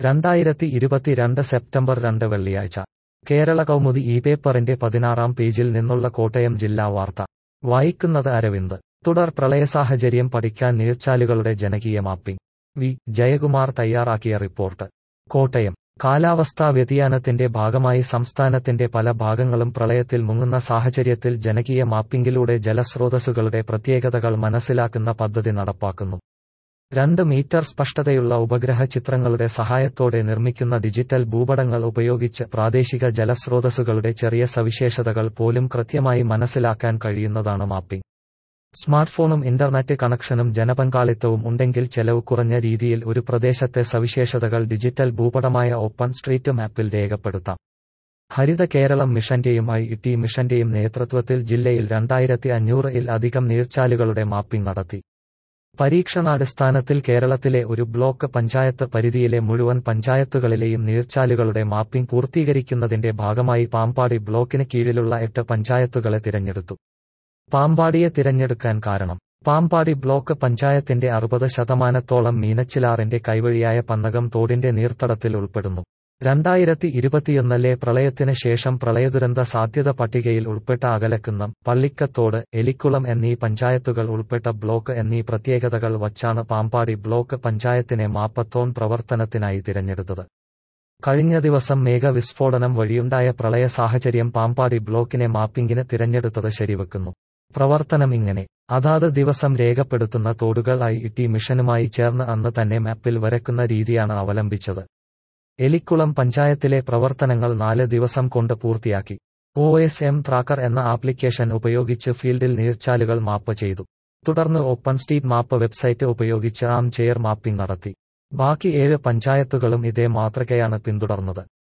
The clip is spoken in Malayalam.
രണ്ടായിരത്തി ഇരുപത്തിരണ്ട് സെപ്റ്റംബർ രണ്ട് വെള്ളിയാഴ്ച കേരള കൗമുദി ഈ പേപ്പറിന്റെ പതിനാറാം പേജിൽ നിന്നുള്ള കോട്ടയം ജില്ലാ വാർത്ത വായിക്കുന്നത് അരവിന്ദ് തുടർ പ്രളയസാഹചര്യം പഠിക്കാൻ നീർച്ചാലുകളുടെ ജനകീയ മാപ്പിംഗ് വി ജയകുമാർ തയ്യാറാക്കിയ റിപ്പോർട്ട് കോട്ടയം കാലാവസ്ഥാ വ്യതിയാനത്തിന്റെ ഭാഗമായി സംസ്ഥാനത്തിന്റെ പല ഭാഗങ്ങളും പ്രളയത്തിൽ മുങ്ങുന്ന സാഹചര്യത്തിൽ ജനകീയ മാപ്പിംഗിലൂടെ ജലസ്രോതസ്സുകളുടെ പ്രത്യേകതകൾ മനസ്സിലാക്കുന്ന പദ്ധതി നടപ്പാക്കുന്നു രണ്ട് മീറ്റർ സ്പഷ്ടതയുള്ള ഉപഗ്രഹ ചിത്രങ്ങളുടെ സഹായത്തോടെ നിർമ്മിക്കുന്ന ഡിജിറ്റൽ ഭൂപടങ്ങൾ ഉപയോഗിച്ച് പ്രാദേശിക ജലസ്രോതസ്സുകളുടെ ചെറിയ സവിശേഷതകൾ പോലും കൃത്യമായി മനസ്സിലാക്കാൻ കഴിയുന്നതാണ് മാപ്പിംഗ് സ്മാർട്ട്ഫോണും ഇന്റർനെറ്റ് കണക്ഷനും ജനപങ്കാളിത്തവും ഉണ്ടെങ്കിൽ ചെലവ് കുറഞ്ഞ രീതിയിൽ ഒരു പ്രദേശത്തെ സവിശേഷതകൾ ഡിജിറ്റൽ ഭൂപടമായ ഓപ്പൺ സ്ട്രീറ്റ് മാപ്പിൽ രേഖപ്പെടുത്താം ഹരിത കേരളം മിഷന്റെയും ഐ ടി മിഷന്റെയും നേതൃത്വത്തിൽ ജില്ലയിൽ രണ്ടായിരത്തി അഞ്ഞൂറിൽ അധികം നീർച്ചാലുകളുടെ മാപ്പിംഗ് നടത്തി പരീക്ഷണാടിസ്ഥാനത്തിൽ കേരളത്തിലെ ഒരു ബ്ലോക്ക് പഞ്ചായത്ത് പരിധിയിലെ മുഴുവൻ പഞ്ചായത്തുകളിലെയും നീർച്ചാലുകളുടെ മാപ്പിംഗ് പൂർത്തീകരിക്കുന്നതിന്റെ ഭാഗമായി പാമ്പാടി ബ്ലോക്കിന് കീഴിലുള്ള എട്ട് പഞ്ചായത്തുകളെ തിരഞ്ഞെടുത്തു പാമ്പാടിയെ തിരഞ്ഞെടുക്കാൻ കാരണം പാമ്പാടി ബ്ലോക്ക് പഞ്ചായത്തിന്റെ അറുപത് ശതമാനത്തോളം മീനച്ചിലാറിന്റെ കൈവഴിയായ പന്നകം തോടിന്റെ നീർത്തടത്തിൽ ഉൾപ്പെടുന്നു രണ്ടായിരത്തി ഇരുപത്തിയൊന്നിലെ പ്രളയത്തിന് ശേഷം പ്രളയദുരന്ത സാധ്യത പട്ടികയിൽ ഉൾപ്പെട്ട അകലക്കുന്നം പള്ളിക്കത്തോട് എലിക്കുളം എന്നീ പഞ്ചായത്തുകൾ ഉൾപ്പെട്ട ബ്ലോക്ക് എന്നീ പ്രത്യേകതകൾ വച്ചാണ് പാമ്പാടി ബ്ലോക്ക് പഞ്ചായത്തിനെ മാപ്പത്തോൺ പ്രവർത്തനത്തിനായി തിരഞ്ഞെടുത്തത് കഴിഞ്ഞ ദിവസം മേഘവിസ്ഫോടനം വഴിയുണ്ടായ പ്രളയ സാഹചര്യം പാമ്പാടി ബ്ലോക്കിനെ മാപ്പിംഗിന് തിരഞ്ഞെടുത്തത് ശരിവെക്കുന്നു പ്രവർത്തനം ഇങ്ങനെ അതാത് ദിവസം രേഖപ്പെടുത്തുന്ന തോടുകൾ ഐ ടി മിഷനുമായി ചേർന്ന് അന്ന് തന്നെ മാപ്പിൽ വരക്കുന്ന രീതിയാണ് അവലംബിച്ചത് എലിക്കുളം പഞ്ചായത്തിലെ പ്രവർത്തനങ്ങൾ നാല് ദിവസം കൊണ്ട് പൂർത്തിയാക്കി ഒ എസ് എം ട്രാക്കർ എന്ന ആപ്ലിക്കേഷൻ ഉപയോഗിച്ച് ഫീൽഡിൽ നീർച്ചാലുകൾ മാപ്പ് ചെയ്തു തുടർന്ന് ഓപ്പൺ സ്ട്രീറ്റ് മാപ്പ് വെബ്സൈറ്റ് ഉപയോഗിച്ച് ആം ചെയർ മാപ്പിംഗ് നടത്തി ബാക്കി ഏഴ് പഞ്ചായത്തുകളും ഇതേ മാതൃകയാണ് പിന്തുടർന്നത്